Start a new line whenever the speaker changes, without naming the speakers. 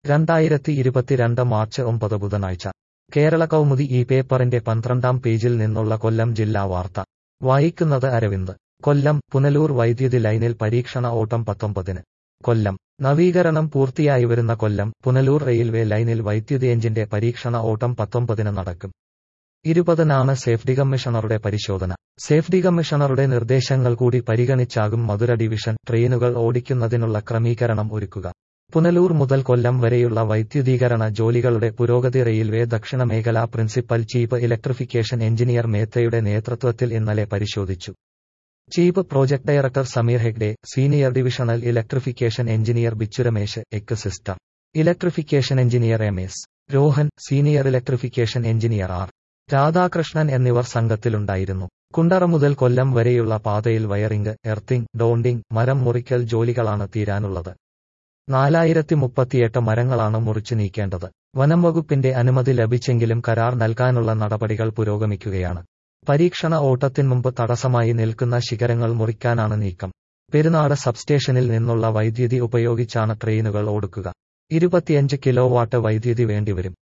രണ്ടായിരത്തി ഇരുപത്തിരണ്ട് മാർച്ച് ഒമ്പത് ബുധനാഴ്ച കേരള കൗമുദി ഈ പേപ്പറിന്റെ പന്ത്രണ്ടാം പേജിൽ നിന്നുള്ള കൊല്ലം ജില്ലാ വാർത്ത വായിക്കുന്നത് അരവിന്ദ് കൊല്ലം പുനലൂർ വൈദ്യുതി ലൈനിൽ പരീക്ഷണ ഓട്ടം പത്തൊമ്പതിന് കൊല്ലം നവീകരണം പൂർത്തിയായി വരുന്ന കൊല്ലം പുനലൂർ റെയിൽവേ ലൈനിൽ വൈദ്യുതി എഞ്ചിന്റെ പരീക്ഷണ ഓട്ടം പത്തൊമ്പതിന് നടക്കും ഇരുപതിനാണ് സേഫ്റ്റി കമ്മീഷണറുടെ പരിശോധന സേഫ്റ്റി കമ്മീഷണറുടെ നിർദ്ദേശങ്ങൾ കൂടി പരിഗണിച്ചാകും മധുര ഡിവിഷൻ ട്രെയിനുകൾ ഓടിക്കുന്നതിനുള്ള ക്രമീകരണം ഒരുക്കുക പുനലൂർ മുതൽ കൊല്ലം വരെയുള്ള വൈദ്യുതീകരണ ജോലികളുടെ പുരോഗതി റെയിൽവേ ദക്ഷിണ മേഖലാ പ്രിൻസിപ്പൽ ചീഫ് ഇലക്ട്രിഫിക്കേഷൻ എഞ്ചിനീയർ മേത്തയുടെ നേതൃത്വത്തിൽ ഇന്നലെ പരിശോധിച്ചു chief project director Sameer Hegde senior divisional electrification engineer Bichu Ramesh എക്ക് സിസ്റ്റർ electrification engineer M S Rohan senior electrification engineer R Radhakrishnan എന്നിവർ സംഘത്തിലുണ്ടായിരുന്നു കുണ്ടറ മുതൽ കൊല്ലം വരെയുള്ള പാതയിൽ വയറിംഗ് എർത്തിംഗ് ഡോണ്ടിംഗ് മരം മുറിക്കൽ ജോലികളാണ് തീരാനുള്ളത് നാലായിരത്തി മുപ്പത്തിയെട്ട് മരങ്ങളാണ് മുറിച്ചു നീക്കേണ്ടത് വനം വകുപ്പിന്റെ അനുമതി ലഭിച്ചെങ്കിലും കരാർ നൽകാനുള്ള നടപടികൾ പുരോഗമിക്കുകയാണ് പരീക്ഷണ ഓട്ടത്തിനു മുമ്പ് തടസ്സമായി നിൽക്കുന്ന ശിഖരങ്ങൾ മുറിക്കാനാണ് നീക്കം പെരുന്നാട് സബ്സ്റ്റേഷനിൽ നിന്നുള്ള വൈദ്യുതി ഉപയോഗിച്ചാണ് ട്രെയിനുകൾ ഓടുക്കുക ഇരുപത്തിയഞ്ച് കിലോ വാട്ട് വൈദ്യുതി വേണ്ടിവരും